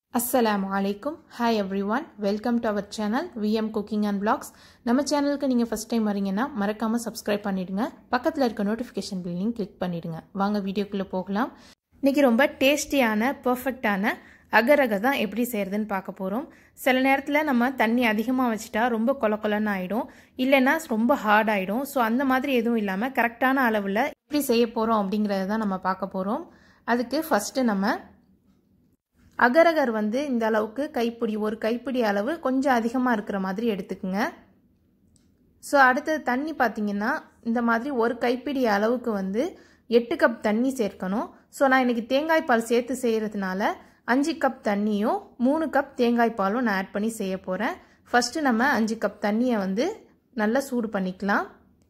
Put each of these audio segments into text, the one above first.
அஸ்ஸலாமு அலைக்கும் hi everyone welcome to our channel VM cooking and vlogs நம்ம சேனலுக்கு நீங்கள் ஃபஸ்ட் டைம் வரீங்கன்னா மறக்காமல் சப்ஸ்கிரைப் பண்ணிவிடுங்க பக்கத்தில் இருக்க நோட்டிஃபிகேஷன் பில்லையும் கிளிக் பண்ணிவிடுங்க வாங்க வீடியோக்குள்ளே போகலாம் இன்றைக்கி ரொம்ப டேஸ்டியான பர்ஃபெக்டான அகரக தான் எப்படி செய்கிறதுன்னு பார்க்க போகிறோம் சில நேரத்தில் நம்ம தண்ணி அதிகமாக வச்சுட்டா ரொம்ப கொல கொலன்னு ஆகிடும் இல்லைன்னா ரொம்ப ஹார்ட் ஆகிடும் ஸோ அந்த மாதிரி எதுவும் இல்லாமல் கரெக்டான அளவில் எப்படி செய்ய போகிறோம் அப்படிங்கிறத தான் நம்ம பார்க்க போகிறோம் அதுக்கு ஃபஸ்ட்டு நம்ம அகரகர் வந்து இந்த அளவுக்கு கைப்பிடி ஒரு கைப்பிடி அளவு கொஞ்சம் அதிகமாக இருக்கிற மாதிரி எடுத்துக்குங்க ஸோ அடுத்தது தண்ணி பார்த்திங்கன்னா இந்த மாதிரி ஒரு கைப்பிடி அளவுக்கு வந்து எட்டு கப் தண்ணி சேர்க்கணும் ஸோ நான் இன்றைக்கி தேங்காய் பால் சேர்த்து செய்கிறதுனால அஞ்சு கப் தண்ணியும் மூணு கப் தேங்காய் பாலும் நான் ஆட் பண்ணி செய்ய போகிறேன் ஃபஸ்ட்டு நம்ம அஞ்சு கப் தண்ணியை வந்து நல்லா சூடு பண்ணிக்கலாம்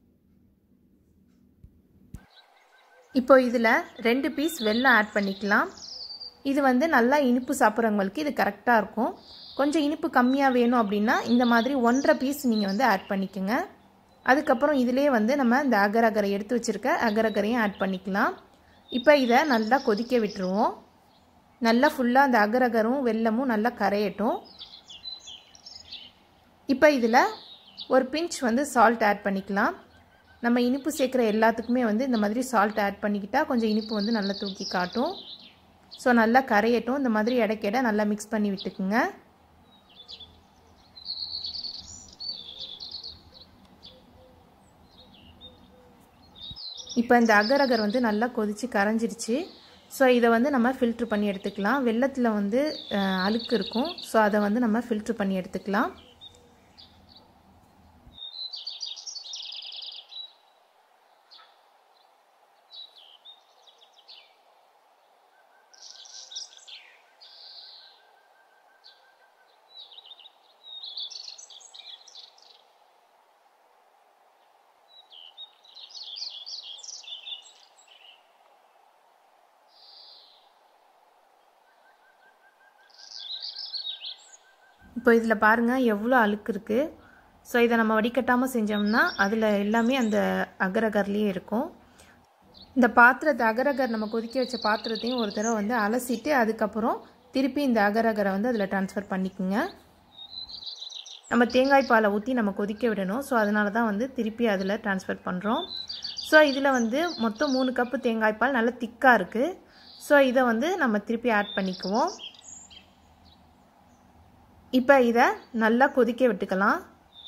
இப்போ இதில் ரெண்டு பீஸ் வெல்லம் ஆட் பண்ணிக்கலாம் இது வந்து நல்லா இனிப்பு சாப்பிட்றவங்களுக்கு இது கரெக்டாக இருக்கும் கொஞ்சம் இனிப்பு கம்மியாக வேணும் அப்படின்னா இந்த மாதிரி ஒன்றரை பீஸ் நீங்கள் வந்து ஆட் பண்ணிக்கோங்க அதுக்கப்புறம் இதிலே வந்து நம்ம இந்த அகர் அகரை எடுத்து வச்சுருக்க அகர் அகரையும் ஆட் பண்ணிக்கலாம் இப்போ இதை நல்லா கொதிக்க விட்டுருவோம் நல்லா ஃபுல்லாக அந்த அகர் அகரும் வெல்லமும் நல்லா கரையட்டும் இப்போ இதில் ஒரு பிஞ்ச் வந்து சால்ட் ஆட் பண்ணிக்கலாம் நம்ம இனிப்பு சேர்க்குற எல்லாத்துக்குமே வந்து இந்த மாதிரி சால்ட் ஆட் பண்ணிக்கிட்டால் கொஞ்சம் இனிப்பு வந்து நல்லா தூக்கி காட்டும் ஸோ நல்லா கரையட்டும் இந்த மாதிரி இடைக்கிட நல்லா மிக்ஸ் பண்ணி விட்டுக்குங்க இப்போ இந்த அகர் அகர் வந்து நல்லா கொதித்து கரைஞ்சிருச்சு ஸோ இதை வந்து நம்ம ஃபில்ட்ரு பண்ணி எடுத்துக்கலாம் வெள்ளத்தில் வந்து அழுக்கு இருக்கும் ஸோ அதை வந்து நம்ம ஃபில்ட்ரு பண்ணி எடுத்துக்கலாம் இப்போ இதில் பாருங்கள் எவ்வளோ அழுக்கு இருக்குது ஸோ இதை நம்ம வடிகட்டாமல் செஞ்சோம்னா அதில் எல்லாமே அந்த அகரகர்லேயே இருக்கும் இந்த பாத்திரத்தை அகரகர் நம்ம கொதிக்க வச்ச பாத்திரத்தையும் ஒரு தடவை வந்து அலசிட்டு அதுக்கப்புறம் திருப்பி இந்த அகரகரை வந்து அதில் ட்ரான்ஸ்ஃபர் பண்ணிக்கோங்க நம்ம தேங்காய் பாலை ஊற்றி நம்ம கொதிக்க விடணும் ஸோ அதனால தான் வந்து திருப்பி அதில் ட்ரான்ஸ்ஃபர் பண்ணுறோம் ஸோ இதில் வந்து மொத்தம் மூணு கப்பு தேங்காய் பால் நல்லா திக்காக இருக்குது ஸோ இதை வந்து நம்ம திருப்பி ஆட் பண்ணிக்குவோம் இப்போ இதை நல்லா கொதிக்க விட்டுக்கலாம்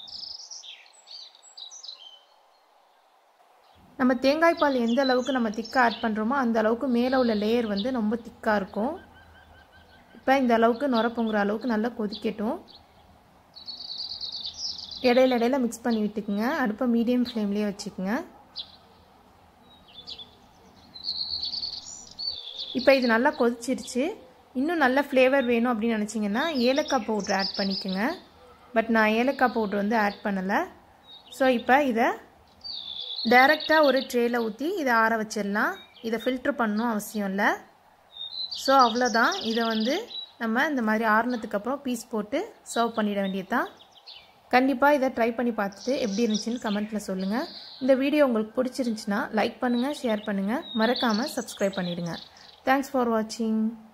நம்ம தேங்காய் பால் எந்த அளவுக்கு நம்ம திக்காக ஆட் பண்ணுறோமோ அந்த அளவுக்கு மேலே உள்ள லேயர் வந்து ரொம்ப திக்காக இருக்கும் இப்போ இந்த அளவுக்கு நுர பொங்குற அளவுக்கு நல்லா கொதிக்கட்டும் இடையில இடையில மிக்ஸ் பண்ணி விட்டுக்குங்க அடுப்பை மீடியம் ஃப்ளேம்லேயே வச்சுக்கோங்க இப்போ இது நல்லா கொதிச்சிருச்சு இன்னும் நல்ல ஃப்ளேவர் வேணும் அப்படின்னு நினச்சிங்கன்னா ஏலக்காய் பவுட்ரு ஆட் பண்ணிக்கோங்க பட் நான் ஏலக்காய் பவுட்ரு வந்து ஆட் பண்ணலை ஸோ இப்போ இதை டைரெக்டாக ஒரு ட்ரேயில் ஊற்றி இதை ஆற வச்சிடலாம் இதை ஃபில்ட்ரு பண்ணணும் அவசியம் இல்லை ஸோ அவ்வளோதான் இதை வந்து நம்ம இந்த மாதிரி ஆறுனதுக்கு அப்புறம் பீஸ் போட்டு சர்வ் பண்ணிட வேண்டியது தான் கண்டிப்பாக இதை ட்ரை பண்ணி பார்த்துட்டு எப்படி இருந்துச்சுன்னு கமெண்ட்டில் சொல்லுங்கள் இந்த வீடியோ உங்களுக்கு பிடிச்சிருந்துச்சின்னா லைக் பண்ணுங்கள் ஷேர் பண்ணுங்கள் மறக்காமல் சப்ஸ்கிரைப் பண்ணிவிடுங்க தேங்க்ஸ் ஃபார் வாட்சிங்